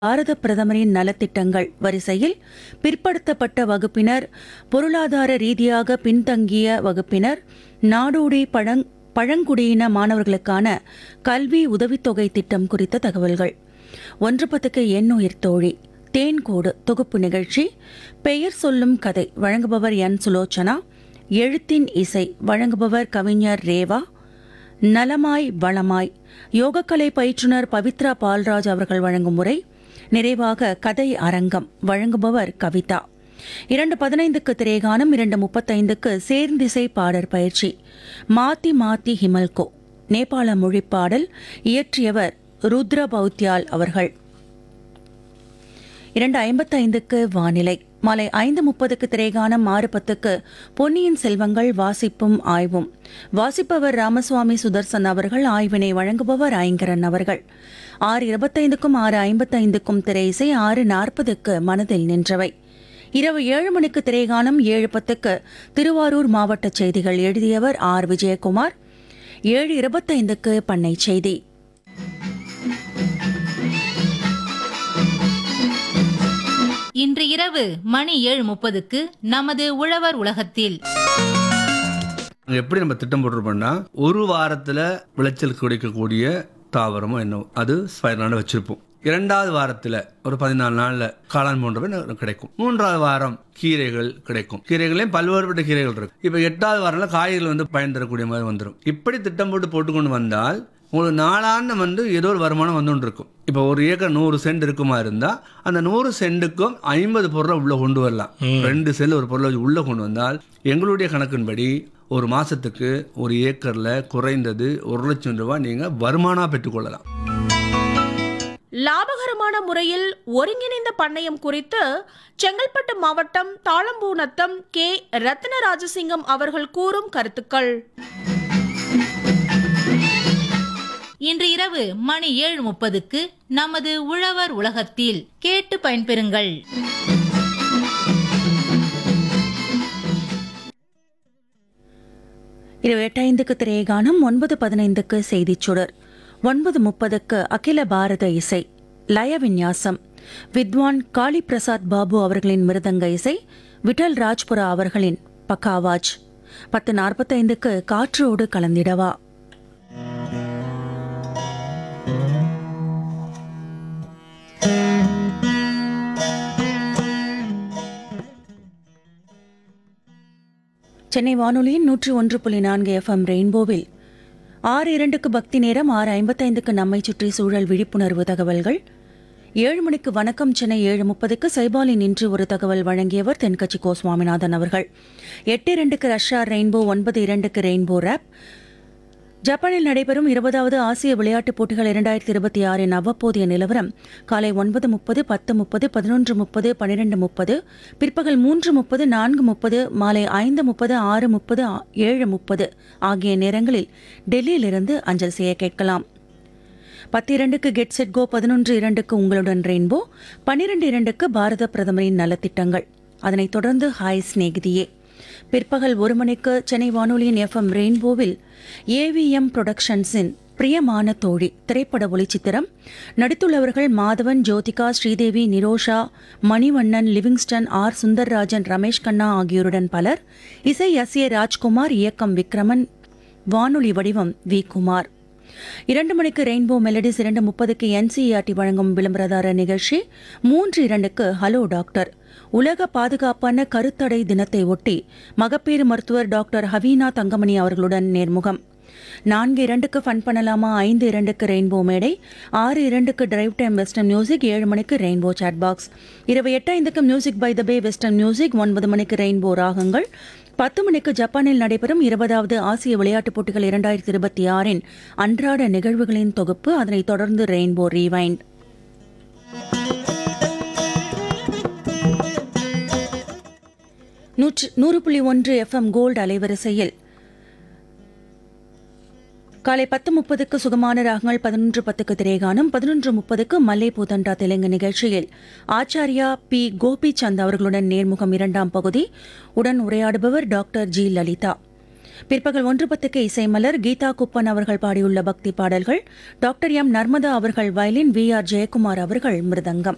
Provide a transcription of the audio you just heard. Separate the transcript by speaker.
Speaker 1: பாரத பிரதமரின் நலத்திட்டங்கள் வரிசையில் பிற்படுத்தப்பட்ட வகுப்பினர் பொருளாதார ரீதியாக பின்தங்கிய வகுப்பினர் நாடோடி பழங் பழங்குடியின மாணவர்களுக்கான கல்வி உதவித்தொகை திட்டம் குறித்த தகவல்கள் ஒன்று பத்துக்கு எண்ணுயிர் தோழி தேன்கூடு தொகுப்பு நிகழ்ச்சி பெயர் சொல்லும் கதை வழங்குபவர் என் சுலோச்சனா எழுத்தின் இசை வழங்குபவர் கவிஞர் ரேவா நலமாய் வளமாய் யோகக்கலை பயிற்றுனர் பவித்ரா பால்ராஜ் அவர்கள் வழங்கும் முறை நிறைவாக கதை அரங்கம் வழங்குபவர் கவிதா இரண்டு பதினைந்துக்கு திரேகானம் இரண்டு முப்பத்தைந்துக்கு சேர்ந்திசை பாடற் பயிற்சி மாத்தி மாத்தி ஹிமல்கோ நேபாள மொழிப்பாடல் இயற்றியவர் ருத்ர பௌத்யால் அவர்கள் இரண்டு ஐம்பத்தைந்துக்கு வானிலை மாலை ஐந்து முப்பதுக்கு திரைகானம் ஆறு பத்துக்கு பொன்னியின் செல்வங்கள் வாசிப்பும் ஆய்வும் வாசிப்பவர் ராமசுவாமி சுதர்சன் அவர்கள் ஆய்வினை வழங்குபவர் ஐங்கரன் அவர்கள் ஆறு இருபத்தைந்துக்கும் ஆறு ஐம்பத்தைந்துக்கும் திரை இசை ஆறு நாற்பதுக்கு மனதில் நின்றவை இரவு ஏழு மணிக்கு திரைகானம் ஏழு பத்துக்கு திருவாரூர் மாவட்ட செய்திகள் எழுதியவர் ஆர் விஜயகுமார் ஏழு இருபத்தைந்துக்கு பண்ணை செய்தி
Speaker 2: இன்று இரவு மணி ஏழு முப்பதுக்கு நமது உழவர் உலகத்தில்
Speaker 3: அங்க எப்படி நம்ம திட்டம் போட்டிருப்போம்னா ஒரு வாரத்துல விளைச்சல் கிடைக்கக்கூடிய தாவரமோ என்ன அது ஸ்பைரலான வச்சிருப்போம் இரண்டாவது வாரத்துல ஒரு பதினாலு நாள்ல காளான் போன்றவை ந- கிடைக்கும் மூன்றாவது வாரம் கீரைகள் கிடைக்கும் கீரைகளையும் பல்வேறுபட்ட கீரைகள் இருக்கு இப்ப எட்டாவது வாரம்ல காய்கறிகள் வந்து பயன் தரக்கூடிய மாதிரி வந்துடும் இப்படி திட்டம் போட்டு போட்டுக்கொண்டு வந்தால் உங்களுக்கு நாளாண்டு வந்து ஏதோ ஒரு வருமானம் வந்துட்டு இருக்கும் இப்போ ஒரு ஏக்கர் நூறு சென்ட் இருக்குமா இருந்தா அந்த நூறு சென்ட்டுக்கும் ஐம்பது பொருளை உள்ள கொண்டு வரலாம் ரெண்டு செல் ஒரு பொருளை உள்ள கொண்டு வந்தால் எங்களுடைய கணக்கின்படி ஒரு மாசத்துக்கு ஒரு ஏக்கர்ல குறைந்தது ஒரு லட்சம் ரூபாய் நீங்க வருமானம் பெற்றுக்கொள்ளலாம்
Speaker 4: லாபகரமான முறையில் ஒருங்கிணைந்த பண்ணையம் குறித்து செங்கல்பட்டு மாவட்டம் தாளம்பூநத்தம் கே ரத்ன ராஜசிங்கம் அவர்கள் கூறும் கருத்துக்கள்
Speaker 2: இன்று இரவு மணி ஏழு முப்பதுக்கு நமது உழவர் உலகத்தில் கேட்டு பயன்பெறுங்கள்
Speaker 1: இரவு எட்டைந்துக்கு திரைகானம் ஒன்பது பதினைந்துக்கு செய்திச் சுடர் ஒன்பது முப்பதுக்கு அகில பாரத இசை லய விந்யாசம் வித்வான் காளி பிரசாத் பாபு அவர்களின் மிருதங்க இசை விட்டல் ராஜ்புரா அவர்களின் பக்காவாஜ் பத்து நாற்பத்தைந்துக்கு காற்றோடு கலந்திடவா சென்னை வானொலியின் நூற்று ஒன்று புள்ளி நான்கு எஃப்எம் ரெயின்போவில் ஆறு இரண்டுக்கு பக்தி நேரம் ஆறு ஐம்பத்தைந்துக்கு நம்மை சுற்றி சூழல் விழிப்புணர்வு தகவல்கள் ஏழு மணிக்கு வணக்கம் சென்னை ஏழு முப்பதுக்கு சைபாலின் இன்று ஒரு தகவல் வழங்கியவர் தென்கட்சி கோ சுவாமிநாதன் அவர்கள் எட்டு இரண்டுக்கு ரஷ்யா ரெயின்போ ஒன்பது இரண்டுக்கு ரெயின்போ ரேப் ஜப்பானில் நடைபெறும் இருபதாவது ஆசிய விளையாட்டுப் போட்டிகள் இரண்டாயிரத்தி இருபத்தி ஆறின் அவ்வப்போதைய நிலவரம் காலை ஒன்பது முப்பது பத்து முப்பது பதினொன்று முப்பது பனிரெண்டு முப்பது பிற்பகல் மூன்று முப்பது நான்கு முப்பது மாலை ஐந்து முப்பது ஆறு முப்பது ஏழு முப்பது ஆகிய நேரங்களில் டெல்லியிலிருந்து அஞ்சல் செய்ய கேட்கலாம் பத்து இரண்டுக்கு கெட் செட் கோ பதினொன்று இரண்டுக்கு உங்களுடன் ரெயின்போ பன்னிரண்டு இரண்டுக்கு பாரத பிரதமரின் நலத்திட்டங்கள் அதனைத் தொடர்ந்து ஹாய் சிநேகிதியே பிற்பகல் ஒரு மணிக்கு சென்னை வானொலியின் எஃப்எம் ரெயின்போவில் ஏவிஎம் புரொடக்ஷன்ஸின் பிரியமான தோழி திரைப்பட ஒளிச்சித்திரம் நடித்துள்ளவர்கள் மாதவன் ஜோதிகா ஸ்ரீதேவி நிரோஷா மணிவண்ணன் லிவிங்ஸ்டன் ஆர் சுந்தர்ராஜன் ரமேஷ் கண்ணா ஆகியோருடன் பலர் இசை எஸ் ஏ ராஜ்குமார் இயக்கம் விக்ரமன் வானொலி வடிவம் வி குமார் இரண்டு மணிக்கு ரெயின்போ மெலடிஸ் இரண்டு முப்பதுக்கு என்சிஇஆர்டி வழங்கும் விளம்பரதார நிகழ்ச்சி மூன்று இரண்டுக்கு ஹலோ டாக்டர் உலக பாதுகாப்பான கருத்தடை தினத்தை ஒட்டி மகப்பேறு மருத்துவர் டாக்டர் ஹவீனா தங்கமணி அவர்களுடன் நேர்முகம் நான்கு இரண்டுக்கு ஃபன் பண்ணலாமா ஐந்து இரண்டுக்கு ரெயின்போ மேடை ஆறு இரண்டுக்கு டிரைவ் டைம் வெஸ்டர்ன் மியூசிக் ஏழு மணிக்கு ரெயின்போ சாட் பாக்ஸ் இரவு எட்டு ஐந்துக்கு music by the bay western music ஒன்பது மணிக்கு ரெயின்போ ராகங்கள் பத்து மணிக்கு ஜப்பானில் நடைபெறும் இருபதாவது ஆசிய விளையாட்டுப் போட்டிகள் இரண்டாயிரத்தி இருபத்தி ஆறின் அன்றாட நிகழ்வுகளின் தொகுப்பு அதனைத் தொடர்ந்து ரெயின்போ ரீவைண்ட் நூற்று நூறு புள்ளி ஒன்று எஃப்எம் கோல்டு அலைவரிசையில் காலை பத்து முப்பதுக்கு சுகமான ராகங்கள் பதினொன்று பத்துக்கு திரேகானம் பதினொன்று முப்பதுக்கு மல்லே பூதண்டா தெலுங்கு நிகழ்ச்சியில் ஆச்சாரியா பி கோபிச்சந்த் அவர்களுடன் நேர்முகம் இரண்டாம் பகுதி உடன் உரையாடுபவர் டாக்டர் ஜி லலிதா பிற்பகல் ஒன்று பத்துக்கு இசைமலர் கீதா குப்பன் அவர்கள் பாடியுள்ள பக்தி பாடல்கள் டாக்டர் எம் நர்மதா அவர்கள் வயலின் வி ஆர் ஜெயக்குமார் அவர்கள் மிருதங்கம்